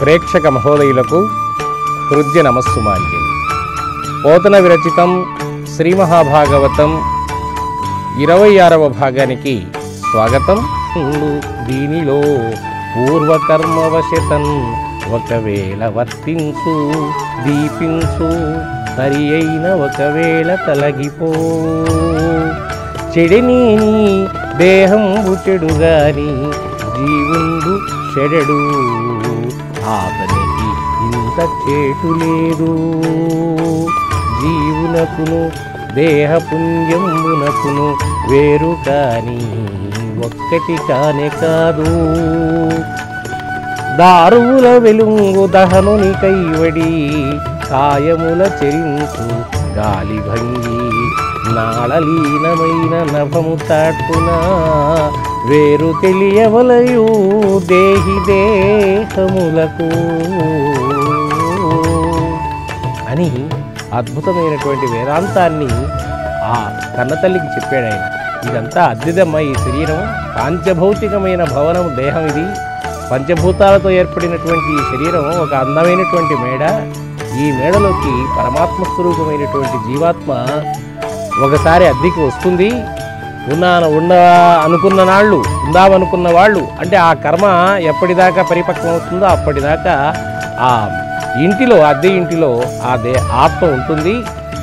ప్రేక్షక మహోదయులకు హృదయ నమస్సుమాంజలి పోతన విరచితం శ్రీ మహాభాగవతం ఇరవై ఆరవ భాగానికి స్వాగతం దీనిలో పూర్వకర్మవశతన్ ఒకవేళ వర్తించు దీపించు తరి అయిన ఒకవేళ తలగిపో చెడినేని దేహంబు చెడుగాని జీవుండు చెడడు ఆతనికి ఇంత చేటు లేదు జీవునకును దేహ పుణ్యంబునకును వేరు కాని ఒక్కటి కానే కాదు దారువుల వెలుంగు దహనుని కైవడి కాయముల చెరించు గాలి భంగి నాళలీనమైన నభము తాటున వేరు తెలియవలయు దేహి దేహములకు అని అద్భుతమైనటువంటి వేదాంతాన్ని ఆ కన్నతల్లికి చెప్పాడు ఆయన ఇదంతా అద్దిదమ్మ ఈ శరీరం పాంచభౌతికమైన భవనం దేహం ఇది పంచభూతాలతో ఏర్పడినటువంటి ఈ శరీరం ఒక అందమైనటువంటి మేడ ఈ మేడలోకి పరమాత్మ స్వరూపమైనటువంటి జీవాత్మ ఒకసారి అద్దెకి వస్తుంది ఉన్నా ఉన్న అనుకున్న నాళ్ళు ఉందామనుకున్న వాళ్ళు అంటే ఆ కర్మ ఎప్పటిదాకా పరిపక్వం అవుతుందో అప్పటిదాకా ఆ ఇంటిలో అద్దె ఇంటిలో ఆ దే ఆత్మ ఉంటుంది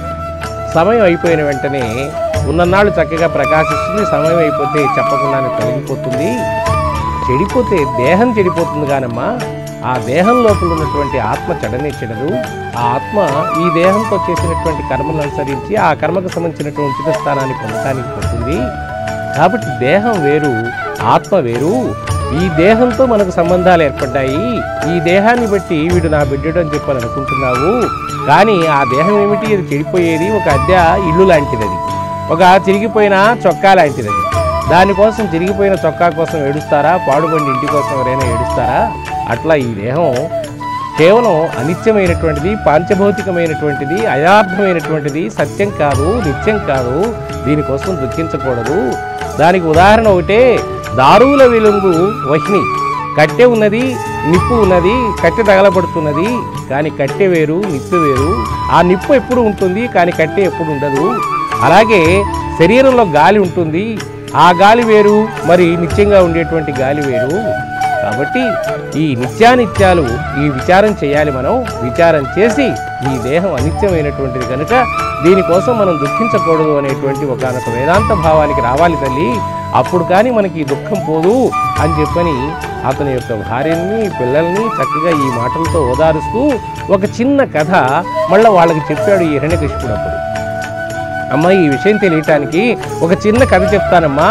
సమయం అయిపోయిన వెంటనే ఉన్ననాళ్ళు చక్కగా ప్రకాశిస్తుంది సమయం అయిపోతే చెప్పకుండానే తొలగిపోతుంది చెడిపోతే దేహం చెడిపోతుంది కానమ్మా ఆ దేహం లోపల ఉన్నటువంటి ఆత్మ చెడనే చెడదు ఆ ఆత్మ ఈ దేహంతో చేసినటువంటి కర్మలను అనుసరించి ఆ కర్మకు సంబంధించినటువంటి ఉచిత స్థానాన్ని పొందటానికి పోతుంది కాబట్టి దేహం వేరు ఆత్మ వేరు ఈ దేహంతో మనకు సంబంధాలు ఏర్పడ్డాయి ఈ దేహాన్ని బట్టి వీడు నా బిడ్డడు అని చెప్పని అనుకుంటున్నావు కానీ ఆ దేహం ఏమిటి అది చెడిపోయేది ఒక అద్దె ఇల్లు లాంటిది అది ఒక చిరిగిపోయిన చొక్కా లాంటిది అది దానికోసం చిరిగిపోయిన చొక్కా కోసం ఏడుస్తారా పాడుబండి ఇంటి కోసం ఎవరైనా ఏడుస్తారా అట్లా ఈ దేహం కేవలం అనిత్యమైనటువంటిది పాంచభౌతికమైనటువంటిది అయార్థమైనటువంటిది సత్యం కాదు నిత్యం కాదు దీనికోసం దుఃఖించకూడదు దానికి ఉదాహరణ ఒకటే దారువుల వెలుంగు వహ్ని కట్టె ఉన్నది నిప్పు ఉన్నది కట్టె తగలబడుతున్నది కానీ కట్టె వేరు నిప్పు వేరు ఆ నిప్పు ఎప్పుడు ఉంటుంది కానీ కట్టె ఎప్పుడు ఉండదు అలాగే శరీరంలో గాలి ఉంటుంది ఆ గాలి వేరు మరి నిత్యంగా ఉండేటువంటి గాలి వేరు కాబట్టి ఈ నిత్యానిత్యాలు ఈ విచారం చేయాలి మనం విచారం చేసి ఈ దేహం అనిత్యమైనటువంటిది కనుక దీనికోసం మనం దుఃఖించకూడదు అనేటువంటి ఒకనొక వేదాంత భావానికి రావాలి తల్లి అప్పుడు కానీ మనకి ఈ దుఃఖం పోదు అని చెప్పని అతని యొక్క భార్యని పిల్లల్ని చక్కగా ఈ మాటలతో ఓదారుస్తూ ఒక చిన్న కథ మళ్ళీ వాళ్ళకి చెప్పాడు ఈ హిరణ్యకృష్ణుడు అప్పుడు అమ్మా ఈ విషయం తెలియటానికి ఒక చిన్న కథ చెప్తానమ్మా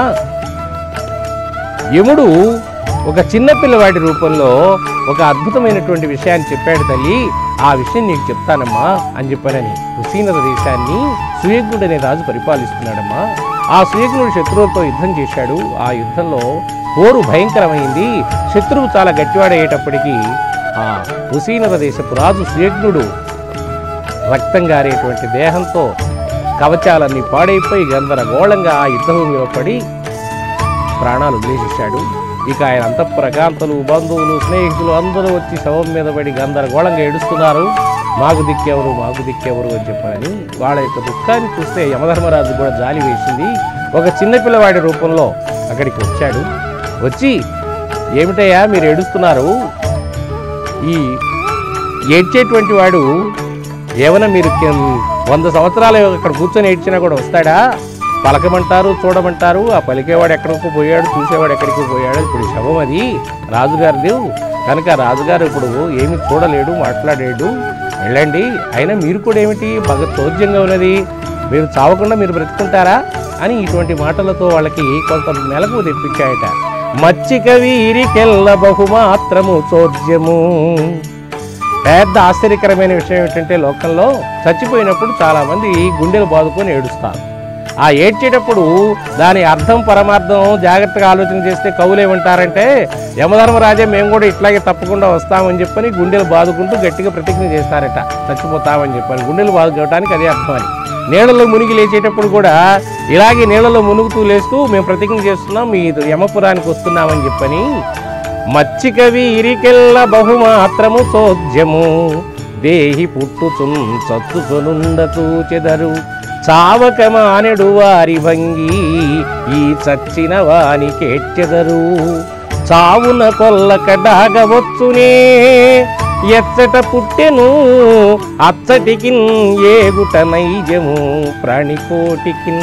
యముడు ఒక చిన్న పిల్లవాడి రూపంలో ఒక అద్భుతమైనటువంటి విషయాన్ని చెప్పాడు తల్లి ఆ విషయం నీకు చెప్తానమ్మా అని చెప్పానని హుసీనర దేశాన్ని సుయజ్ఞుడు అనే రాజు పరిపాలిస్తున్నాడమ్మా ఆ సుయజ్ఞుడు శత్రువులతో యుద్ధం చేశాడు ఆ యుద్ధంలో పోరు భయంకరమైంది శత్రువు చాలా గట్టివాడయ్యేటప్పటికీ ఆ హుసీనర దేశపు రాజు సుయజ్ఞుడు రక్తం గారేటువంటి దేహంతో కవచాలన్నీ పాడైపోయి గందరగోళంగా ఆ యుద్ధభూమిలో పడి ప్రాణాలు వదిలేసేశాడు ఇక ఆయన అంతఃపురకాంతలు బంధువులు స్నేహితులు అందరూ వచ్చి శవం మీద పడి గందరగోళంగా ఏడుస్తున్నారు మాకు దిక్కెవరు మాకు దిక్కెవరు అని చెప్పారని వాళ్ళ యొక్క దుఃఖాన్ని చూస్తే యమధర్మరాజు కూడా జాలి వేసింది ఒక చిన్న పిల్లవాడి రూపంలో అక్కడికి వచ్చాడు వచ్చి ఏమిటయ్యా మీరు ఏడుస్తున్నారు ఈ ఏడ్చేటువంటి వాడు ఏమైనా మీరు కిం- వంద సంవత్సరాలు అక్కడ కూర్చొని ఏడ్చినా కూడా వస్తాడా పలకమంటారు చూడమంటారు ఆ పలికేవాడు ఎక్కడికో పోయాడు చూసేవాడు ఎక్కడికో పోయాడు ఇప్పుడు ఈ శవం అది రాజుగారిది కనుక రాజుగారు ఇప్పుడు ఏమి చూడలేడు మాట్లాడలేడు వెళ్ళండి అయినా మీరు కూడా ఏమిటి బాగా చోద్యంగా ఉన్నది మీరు చావకుండా మీరు బ్రతుకుంటారా అని ఇటువంటి మాటలతో వాళ్ళకి కొంత మెలకు తెప్పించాయట మచ్చిక వీరికెల్ల బహుమాత్రము చోద్యము పెద్ద ఆశ్చర్యకరమైన విషయం ఏంటంటే లోకంలో చచ్చిపోయినప్పుడు చాలా మంది గుండెలు బాదుకొని ఏడుస్తారు ఆ ఏడ్చేటప్పుడు దాని అర్థం పరమార్థం జాగ్రత్తగా ఆలోచన చేస్తే కవులు ఏమంటారంటే యమధర్మరాజే మేము కూడా ఇట్లాగే తప్పకుండా వస్తామని చెప్పని గుండెలు బాదుకుంటూ గట్టిగా ప్రతిజ్ఞ చేస్తారట చచ్చిపోతామని చెప్పని గుండెలు బాదుకోవడానికి అదే అర్థం అని నీళ్ళలో మునిగి లేచేటప్పుడు కూడా ఇలాగే నీళ్ళలో మునుగుతూ లేస్తూ మేము ప్రతిజ్ఞ చేస్తున్నాం మీ యమపురానికి వస్తున్నామని చెప్పని మచ్చిక వీరికెల్ల బహుమాత్రము చోద్యము దేహి పుట్టుచున్ చచ్చుకొనుండ చూచెదరు చావక మానెడు వారి భంగి ఈ చచ్చిన వాని కేడ్చెదరు చావున కొల్లక డాగవచ్చునే ఎచ్చట పుట్టెను అచ్చటికిన్ ఏగుట నైజము ప్రాణికోటికిన్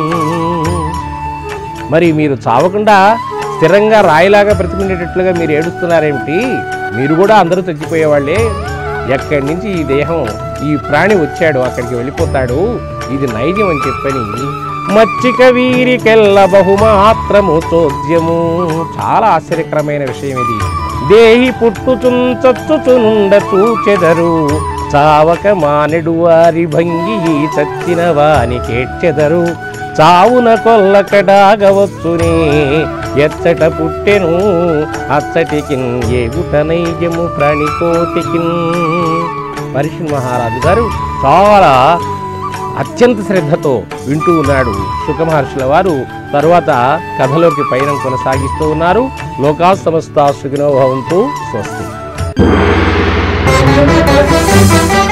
మరి మీరు చావకుండా స్థిరంగా రాయిలాగా బ్రతికుండేటట్లుగా మీరు ఏడుస్తున్నారేమిటి మీరు కూడా అందరూ చచ్చిపోయేవాళ్ళే ఎక్కడి నుంచి ఈ దేహం ఈ ప్రాణి వచ్చాడు అక్కడికి వెళ్ళిపోతాడు ఇది నైజం అని చెప్పని మచ్చిక వీరికెల్ల బహుమాత్రము చోద్యము చాలా ఆశ్చర్యకరమైన విషయం ఇది దేహి పుట్టుచున్ చచ్చుచునుండ చూచెదరు చావక మానెడు వారి భంగి ఈ చచ్చిన వాని కేడ్చెదరు చావున కొల్లకడాగవచ్చునే ఎచ్చట పుట్టెను అచ్చటికిన్ ఏగుట నైజము ప్రాణికోటికిన్ పరిషి మహారాజు గారు చాలా అత్యంత శ్రద్ధతో వింటూ ఉన్నాడు సుఖమహర్షుల వారు తరువాత కథలోకి పయనం కొనసాగిస్తూ ఉన్నారు లోకా సమస్త సుఖినో భవంతు స్వస్తి